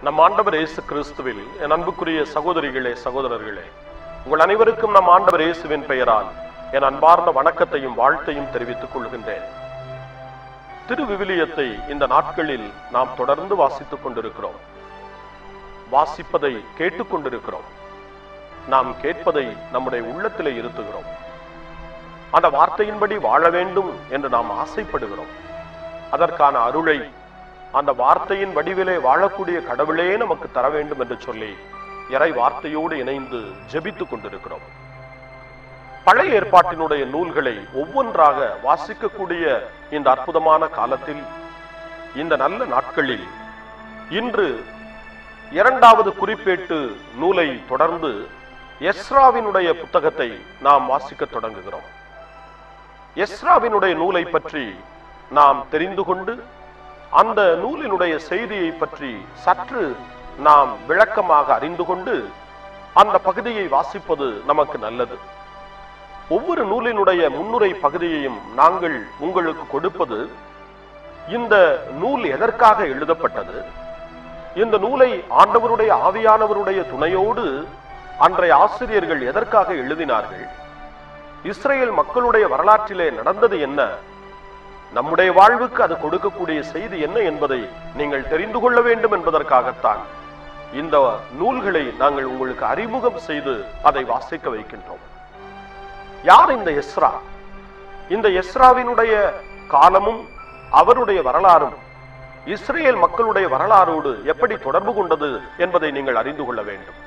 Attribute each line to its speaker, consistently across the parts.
Speaker 1: நம் ஆண்டவர் இயேசு கிறிஸ்துவில் என் அன்புக்குரிய சகோதரிகளே சகோதரர்களே உங்கள் அனைவருக்கும் நம் ஆண்டவர் இயேசுவின் பெயரால் என் அன்பார்ந்த வணக்கத்தையும் வாழ்த்தையும் தெரிவித்துக் கொள்கின்றேன் திருவிவிலியத்தை இந்த நாட்களில் நாம் தொடர்ந்து வாசித்துக் கொண்டிருக்கிறோம் வாசிப்பதை கேட்டுக்கொண்டிருக்கிறோம் நாம் கேட்பதை நம்முடைய உள்ளத்திலே இருத்துகிறோம் அந்த வார்த்தையின்படி வாழ வேண்டும் என்று நாம் ஆசைப்படுகிறோம் அதற்கான அருளை அந்த வார்த்தையின் வடிவிலே வாழக்கூடிய கடவுளே நமக்கு தர வேண்டும் என்று சொல்லி இறை வார்த்தையோடு இணைந்து ஜெபித்துக் கொண்டிருக்கிறோம் பழைய ஏற்பாட்டினுடைய நூல்களை ஒவ்வொன்றாக வாசிக்கக்கூடிய இந்த அற்புதமான காலத்தில் இந்த நல்ல நாட்களில் இன்று இரண்டாவது குறிப்பேட்டு நூலை தொடர்ந்து எஸ்ராவினுடைய புத்தகத்தை நாம் வாசிக்க தொடங்குகிறோம் எஸ்ராவினுடைய நூலை பற்றி நாம் தெரிந்து கொண்டு அந்த நூலினுடைய செய்தியை பற்றி சற்று நாம் விளக்கமாக அறிந்து கொண்டு அந்த பகுதியை வாசிப்பது நமக்கு நல்லது ஒவ்வொரு நூலினுடைய முன்னுரை பகுதியையும் நாங்கள் உங்களுக்கு கொடுப்பது இந்த நூல் எதற்காக எழுதப்பட்டது இந்த நூலை ஆண்டவருடைய ஆவியானவருடைய துணையோடு அன்றைய ஆசிரியர்கள் எதற்காக எழுதினார்கள் இஸ்ரேல் மக்களுடைய வரலாற்றிலே நடந்தது என்ன நம்முடைய வாழ்வுக்கு அது கொடுக்கக்கூடிய செய்தி என்ன என்பதை நீங்கள் தெரிந்து கொள்ள வேண்டும் என்பதற்காகத்தான் இந்த நூல்களை நாங்கள் உங்களுக்கு அறிமுகம் செய்து அதை வாசிக்க வைக்கின்றோம் யார் இந்த எஸ்ரா இந்த எஸ்ராவினுடைய காலமும் அவருடைய வரலாறும் இஸ்ரேல் மக்களுடைய வரலாறோடு எப்படி தொடர்பு கொண்டது என்பதை நீங்கள் அறிந்து கொள்ள வேண்டும்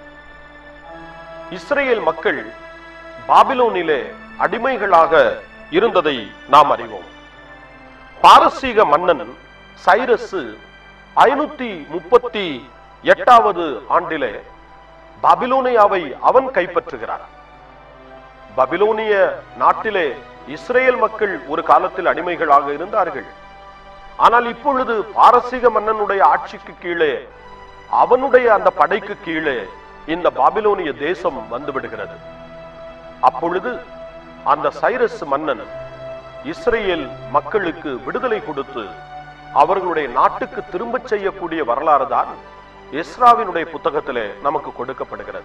Speaker 1: இஸ்ரேல் மக்கள் பாபிலோனிலே அடிமைகளாக இருந்ததை நாம் அறிவோம் பாரசீக மன்னன் சைரஸ் ஐநூத்தி முப்பத்தி எட்டாவது ஆண்டிலே பாபிலோனியாவை அவன் கைப்பற்றுகிறார் பபிலோனிய நாட்டிலே இஸ்ரேல் மக்கள் ஒரு காலத்தில் அடிமைகளாக இருந்தார்கள் ஆனால் இப்பொழுது பாரசீக மன்னனுடைய ஆட்சிக்கு கீழே அவனுடைய அந்த படைக்கு கீழே இந்த பாபிலோனிய தேசம் வந்து விடுகிறது அப்பொழுது அந்த சைரஸ் மன்னன் இஸ்ரேல் மக்களுக்கு விடுதலை கொடுத்து அவர்களுடைய நாட்டுக்கு திரும்பச் செய்யக்கூடிய வரலாறு தான் இஸ்ராவினுடைய புத்தகத்திலே நமக்கு கொடுக்கப்படுகிறது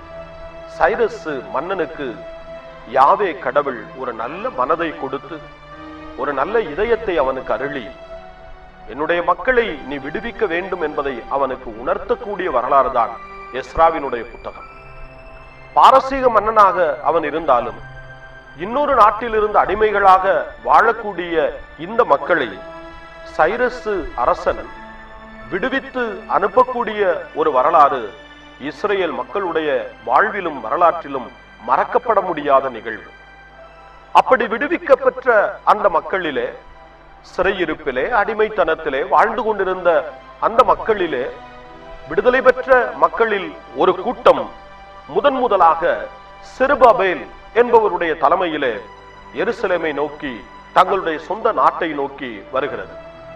Speaker 1: சைரஸ் மன்னனுக்கு யாவே கடவுள் ஒரு நல்ல மனதை கொடுத்து ஒரு நல்ல இதயத்தை அவனுக்கு அருளி என்னுடைய மக்களை நீ விடுவிக்க வேண்டும் என்பதை அவனுக்கு உணர்த்தக்கூடிய வரலாறு தான் எஸ்ராவினுடைய புத்தகம் பாரசீக மன்னனாக அவன் இருந்தாலும் இன்னொரு நாட்டிலிருந்து அடிமைகளாக வாழக்கூடிய இந்த மக்களை சைரசு அரசன் விடுவித்து அனுப்பக்கூடிய ஒரு வரலாறு இஸ்ரேல் மக்களுடைய வாழ்விலும் வரலாற்றிலும் மறக்கப்பட முடியாத நிகழ்வு அப்படி விடுவிக்கப்பெற்ற அந்த மக்களிலே சிறையிருப்பிலே அடிமைத்தனத்திலே வாழ்ந்து கொண்டிருந்த அந்த மக்களிலே விடுதலை பெற்ற மக்களில் ஒரு கூட்டம் முதன் முதலாக சிறுபபேல் என்பவருடைய தலைமையிலே எருசலேமை நோக்கி தங்களுடைய சொந்த நாட்டை நோக்கி வருகிறது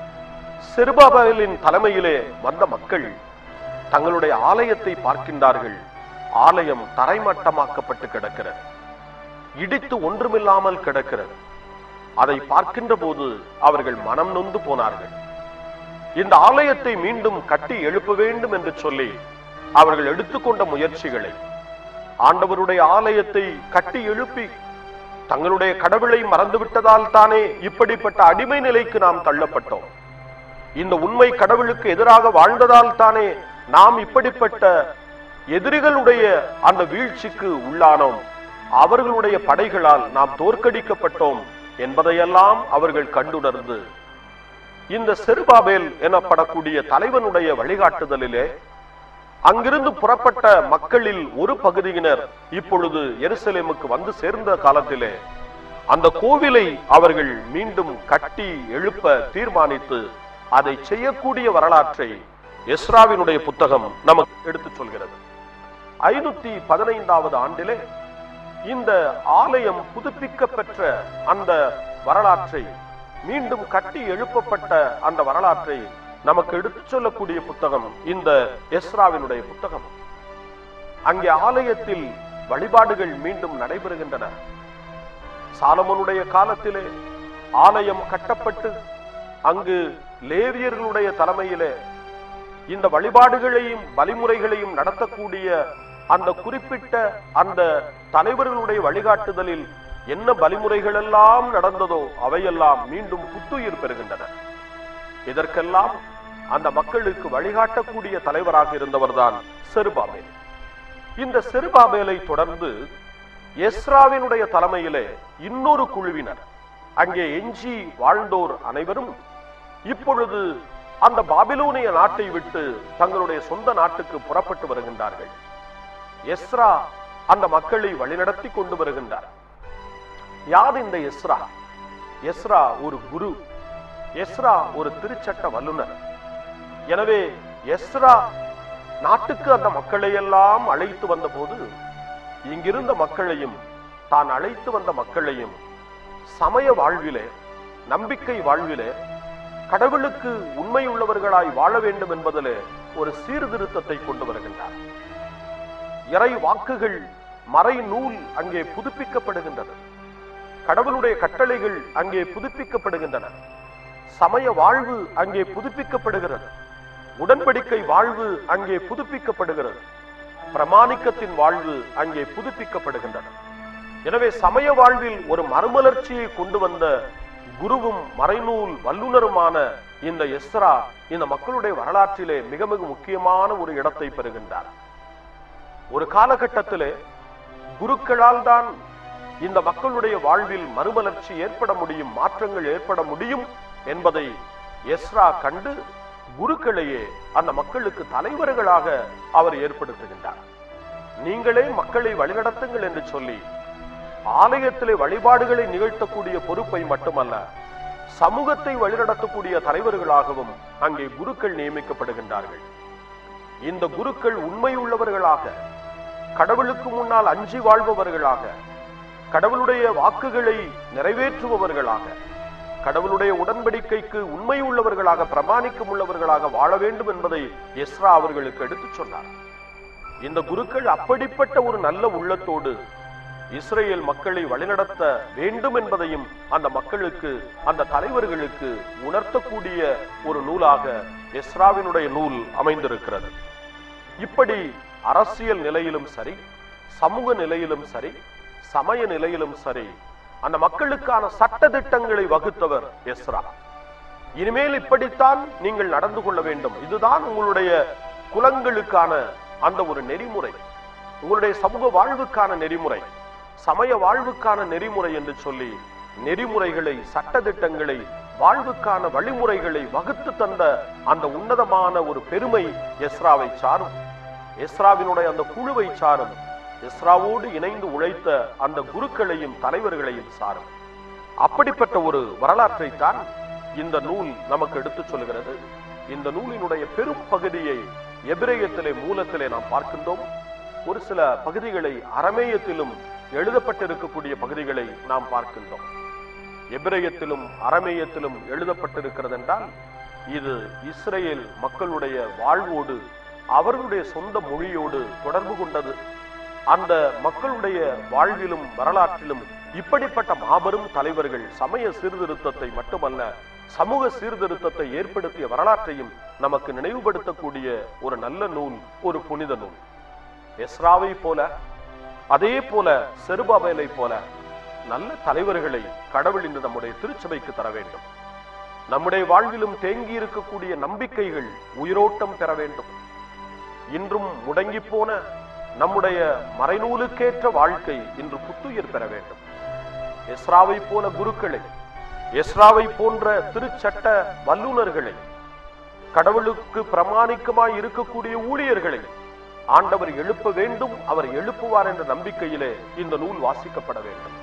Speaker 1: சிறுபாபேலின் தலைமையிலே வந்த மக்கள் தங்களுடைய ஆலயத்தை பார்க்கின்றார்கள் ஆலயம் தரைமட்டமாக்கப்பட்டு கிடக்கிறது இடித்து ஒன்றுமில்லாமல் கிடக்கிறது அதை பார்க்கின்ற போது அவர்கள் மனம் நொந்து போனார்கள் இந்த ஆலயத்தை மீண்டும் கட்டி எழுப்ப வேண்டும் என்று சொல்லி அவர்கள் எடுத்துக்கொண்ட முயற்சிகளை ஆண்டவருடைய ஆலயத்தை கட்டி எழுப்பி தங்களுடைய கடவுளை மறந்துவிட்டதால் தானே இப்படிப்பட்ட அடிமை நிலைக்கு நாம் தள்ளப்பட்டோம் இந்த உண்மை கடவுளுக்கு எதிராக வாழ்ந்ததால் தானே நாம் இப்படிப்பட்ட எதிரிகளுடைய அந்த வீழ்ச்சிக்கு உள்ளானோம் அவர்களுடைய படைகளால் நாம் தோற்கடிக்கப்பட்டோம் என்பதையெல்லாம் அவர்கள் கண்டுணர்ந்து இந்த செருபாபேல் எனப்படக்கூடிய தலைவனுடைய வழிகாட்டுதலிலே அங்கிருந்து புறப்பட்ட மக்களில் ஒரு பகுதியினர் இப்பொழுது எருசலேமுக்கு வந்து சேர்ந்த காலத்திலே அந்த கோவிலை அவர்கள் மீண்டும் கட்டி எழுப்ப தீர்மானித்து அதை செய்யக்கூடிய வரலாற்றை எஸ்ராவினுடைய புத்தகம் நமக்கு எடுத்துச் சொல்கிறது ஐநூத்தி பதினைந்தாவது ஆண்டிலே இந்த ஆலயம் புதுப்பிக்க பெற்ற அந்த வரலாற்றை மீண்டும் கட்டி எழுப்பப்பட்ட அந்த வரலாற்றை நமக்கு எடுத்துச் சொல்லக்கூடிய புத்தகம் இந்த எஸ்ராவினுடைய புத்தகம் அங்கே ஆலயத்தில் வழிபாடுகள் மீண்டும் நடைபெறுகின்றன சாலமோனுடைய காலத்திலே ஆலயம் கட்டப்பட்டு அங்கு லேவியர்களுடைய தலைமையிலே இந்த வழிபாடுகளையும் வழிமுறைகளையும் நடத்தக்கூடிய அந்த குறிப்பிட்ட அந்த தலைவர்களுடைய வழிகாட்டுதலில் என்ன வழிமுறைகள் எல்லாம் நடந்ததோ அவையெல்லாம் மீண்டும் புத்துயிர் பெறுகின்றன இதற்கெல்லாம் அந்த மக்களுக்கு வழிகாட்டக்கூடிய தலைவராக இருந்தவர்தான் செருபாபேல் இந்த செருபாபேலை தொடர்ந்து எஸ்ராவினுடைய தலைமையிலே இன்னொரு குழுவினர் அங்கே எஞ்சி வாழ்ந்தோர் அனைவரும் இப்பொழுது அந்த பாபிலோனிய நாட்டை விட்டு தங்களுடைய சொந்த நாட்டுக்கு புறப்பட்டு வருகின்றார்கள் எஸ்ரா அந்த மக்களை வழிநடத்தி கொண்டு வருகின்றார் யார் இந்த எஸ்ரா எஸ்ரா ஒரு குரு எஸ்ரா ஒரு திருச்சட்ட வல்லுனர் எனவே எஸ்ரா நாட்டுக்கு அந்த மக்களை எல்லாம் அழைத்து வந்தபோது இங்கிருந்த மக்களையும் தான் அழைத்து வந்த மக்களையும் சமய வாழ்விலே நம்பிக்கை வாழ்விலே கடவுளுக்கு உண்மையுள்ளவர்களாய் வாழ வேண்டும் என்பதிலே ஒரு சீர்திருத்தத்தை கொண்டு வருகின்றார் இறை வாக்குகள் மறை நூல் அங்கே புதுப்பிக்கப்படுகின்றது கடவுளுடைய கட்டளைகள் அங்கே புதுப்பிக்கப்படுகின்றன சமய வாழ்வு அங்கே புதுப்பிக்கப்படுகிறது உடன்படிக்கை வாழ்வு அங்கே புதுப்பிக்கப்படுகிறது பிரமாணிக்கத்தின் வாழ்வு அங்கே புதுப்பிக்கப்படுகின்றன எனவே சமய வாழ்வில் ஒரு மறுமலர்ச்சியை கொண்டு வந்த குருவும் மறைநூல் வல்லுனருமான இந்த எஸ்ரா இந்த மக்களுடைய வரலாற்றிலே மிக மிக முக்கியமான ஒரு இடத்தை பெறுகின்றார் ஒரு காலகட்டத்திலே குருக்களால் தான் இந்த மக்களுடைய வாழ்வில் மறுமலர்ச்சி ஏற்பட முடியும் மாற்றங்கள் ஏற்பட முடியும் என்பதை எஸ்ரா கண்டு குருக்களையே அந்த மக்களுக்கு தலைவர்களாக அவர் ஏற்படுத்துகின்றார் நீங்களே மக்களை வழிநடத்துங்கள் என்று சொல்லி ஆலயத்திலே வழிபாடுகளை நிகழ்த்தக்கூடிய பொறுப்பை மட்டுமல்ல சமூகத்தை வழிநடத்தக்கூடிய தலைவர்களாகவும் அங்கே குருக்கள் நியமிக்கப்படுகின்றார்கள் இந்த குருக்கள் உண்மையுள்ளவர்களாக கடவுளுக்கு முன்னால் அஞ்சி வாழ்பவர்களாக கடவுளுடைய வாக்குகளை நிறைவேற்றுபவர்களாக கடவுளுடைய உடன்படிக்கைக்கு உண்மை உள்ளவர்களாக பிரமாணிக்கம் உள்ளவர்களாக வாழ வேண்டும் என்பதை எஸ்ரா அவர்களுக்கு எடுத்துச் சொன்னார் இந்த குருக்கள் அப்படிப்பட்ட ஒரு நல்ல உள்ளத்தோடு இஸ்ரேல் மக்களை வழிநடத்த வேண்டும் என்பதையும் அந்த மக்களுக்கு அந்த தலைவர்களுக்கு உணர்த்தக்கூடிய ஒரு நூலாக எஸ்ராவினுடைய நூல் அமைந்திருக்கிறது இப்படி அரசியல் நிலையிலும் சரி சமூக நிலையிலும் சரி சமய நிலையிலும் சரி அந்த மக்களுக்கான சட்ட திட்டங்களை வகுத்தவர் எஸ்ரா இனிமேல் இப்படித்தான் நீங்கள் நடந்து கொள்ள வேண்டும் இதுதான் உங்களுடைய குலங்களுக்கான அந்த ஒரு நெறிமுறை உங்களுடைய சமூக வாழ்வுக்கான நெறிமுறை சமய வாழ்வுக்கான நெறிமுறை என்று சொல்லி நெறிமுறைகளை சட்ட திட்டங்களை வாழ்வுக்கான வழிமுறைகளை வகுத்து தந்த அந்த உன்னதமான ஒரு பெருமை எஸ்ராவை சாரும் எஸ்ராவினுடைய அந்த குழுவை சாரும் எஸ்ராவோடு இணைந்து உழைத்த அந்த குருக்களையும் தலைவர்களையும் சாரும் அப்படிப்பட்ட ஒரு வரலாற்றை தான் இந்த நூல் நமக்கு எடுத்துச் சொல்கிறது இந்த நூலினுடைய பெரும் பகுதியை எபிரேயத்திலே மூலத்திலே நாம் பார்க்கின்றோம் ஒரு சில பகுதிகளை அரமேயத்திலும் எழுதப்பட்டிருக்கக்கூடிய பகுதிகளை நாம் பார்க்கின்றோம் எபிரேயத்திலும் அரமேயத்திலும் எழுதப்பட்டிருக்கிறது என்றால் இது இஸ்ரேல் மக்களுடைய வாழ்வோடு அவர்களுடைய சொந்த மொழியோடு தொடர்பு கொண்டது அந்த மக்களுடைய வாழ்விலும் வரலாற்றிலும் இப்படிப்பட்ட மாபெரும் தலைவர்கள் சமய சீர்திருத்தத்தை மட்டுமல்ல சமூக சீர்திருத்தத்தை ஏற்படுத்திய வரலாற்றையும் நமக்கு நினைவுபடுத்தக்கூடிய ஒரு நல்ல நூல் ஒரு புனித நூல் எஸ்ராவை போல அதே போல செருபாபேலை போல நல்ல தலைவர்களை கடவுள் இன்று நம்முடைய திருச்சபைக்கு தர வேண்டும் நம்முடைய வாழ்விலும் தேங்கி இருக்கக்கூடிய நம்பிக்கைகள் உயிரோட்டம் பெற வேண்டும் இன்றும் முடங்கி போன நம்முடைய மறைநூலுக்கேற்ற வாழ்க்கை இன்று புத்துயிர் பெற வேண்டும் எஸ்ராவை போல குருக்களை எஸ்ராவை போன்ற திருச்சட்ட வல்லுனர்களை கடவுளுக்கு பிரமாணிக்கமாய் இருக்கக்கூடிய ஊழியர்களை ஆண்டவர் எழுப்ப வேண்டும் அவர் எழுப்புவார் என்ற நம்பிக்கையிலே இந்த நூல் வாசிக்கப்பட வேண்டும்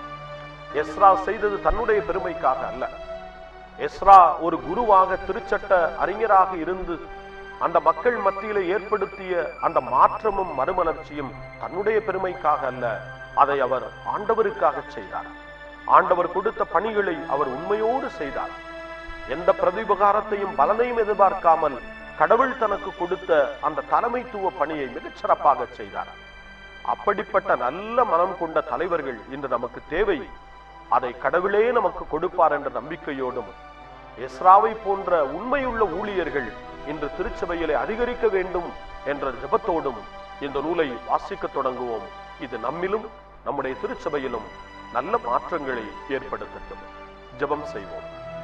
Speaker 1: எஸ்ரா செய்தது தன்னுடைய பெருமைக்காக அல்ல எஸ்ரா ஒரு குருவாக திருச்சட்ட அறிஞராக இருந்து அந்த மக்கள் மத்தியிலே ஏற்படுத்திய அந்த மாற்றமும் மறுமலர்ச்சியும் தன்னுடைய பெருமைக்காக அல்ல அதை அவர் ஆண்டவருக்காக செய்தார் ஆண்டவர் கொடுத்த பணிகளை அவர் உண்மையோடு செய்தார் எந்த பிரதிபகாரத்தையும் பலனையும் எதிர்பார்க்காமல் கடவுள் தனக்கு கொடுத்த அந்த தலைமைத்துவ பணியை மிகச் சிறப்பாக செய்தார் அப்படிப்பட்ட நல்ல மனம் கொண்ட தலைவர்கள் இன்று நமக்கு தேவை அதை கடவுளே நமக்கு கொடுப்பார் என்ற நம்பிக்கையோடும் எஸ்ராவை போன்ற உண்மையுள்ள ஊழியர்கள் இன்று திருச்சபையிலே அதிகரிக்க வேண்டும் என்ற ஜெபத்தோடும் இந்த நூலை வாசிக்கத் தொடங்குவோம் இது நம்மிலும் நம்முடைய திருச்சபையிலும் நல்ல மாற்றங்களை ஏற்படுத்தட்டும் ஜெபம் செய்வோம்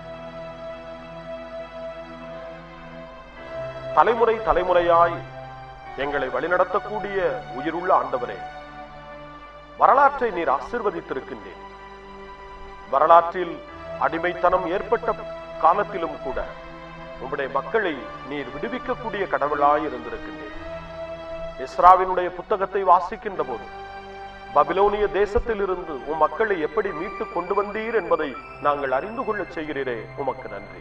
Speaker 1: தலைமுறை தலைமுறையாய் எங்களை வழிநடத்தக்கூடிய உயிருள்ள ஆண்டவரே வரலாற்றை நீர் ஆசிர்வதித்திருக்கின்றேன் வரலாற்றில் அடிமைத்தனம் ஏற்பட்ட காலத்திலும் கூட உம்முடைய மக்களை நீர் விடுவிக்கக்கூடிய கடவுளாய் இருந்திருக்கின்றேன் இஸ்ராவினுடைய புத்தகத்தை வாசிக்கின்ற போது பபிலோனிய தேசத்தில் இருந்து உம் மக்களை எப்படி மீட்டு கொண்டு வந்தீர் என்பதை நாங்கள் அறிந்து கொள்ளச் செய்கிறீரே உமக்கு நன்றி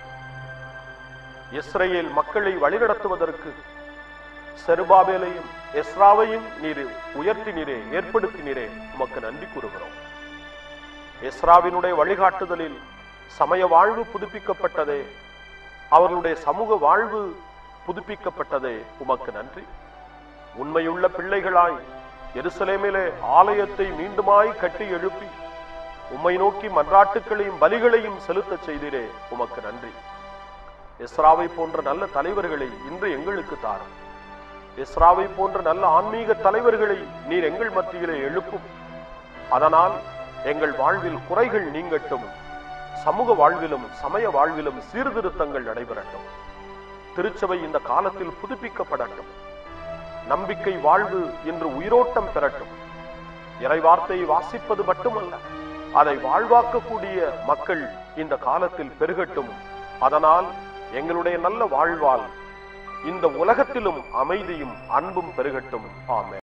Speaker 1: இஸ்ரேல் மக்களை வழிநடத்துவதற்கு செருபாபேலையும் எஸ்ராவையும் நீர் உயர்த்தினீரே ஏற்படுத்தினீரே உமக்கு நன்றி கூறுகிறோம் எஸ்ராவினுடைய வழிகாட்டுதலில் சமய வாழ்வு புதுப்பிக்கப்பட்டதே அவர்களுடைய சமூக வாழ்வு புதுப்பிக்கப்பட்டதே உமக்கு நன்றி உண்மையுள்ள பிள்ளைகளாய் எருசலேமிலே ஆலயத்தை மீண்டுமாய் கட்டி எழுப்பி உம்மை நோக்கி மன்றாட்டுகளையும் பலிகளையும் செலுத்தச் செய்தீரே உமக்கு நன்றி இஸ்ராவை போன்ற நல்ல தலைவர்களை இன்று எங்களுக்கு தாரும் இஸ்ராவை போன்ற நல்ல ஆன்மீக தலைவர்களை நீர் எங்கள் மத்தியிலே எழுப்பும் அதனால் எங்கள் வாழ்வில் குறைகள் நீங்கட்டும் சமூக வாழ்விலும் சமய வாழ்விலும் சீர்திருத்தங்கள் நடைபெறட்டும் திருச்சபை இந்த காலத்தில் புதுப்பிக்கப்படட்டும் நம்பிக்கை வாழ்வு இன்று உயிரோட்டம் பெறட்டும் இறைவார்த்தையை வாசிப்பது மட்டுமல்ல அதை வாழ்வாக்கக்கூடிய மக்கள் இந்த காலத்தில் பெருகட்டும் அதனால் எங்களுடைய நல்ல வாழ்வால் இந்த உலகத்திலும் அமைதியும் அன்பும் பெருகட்டும் ஆமென்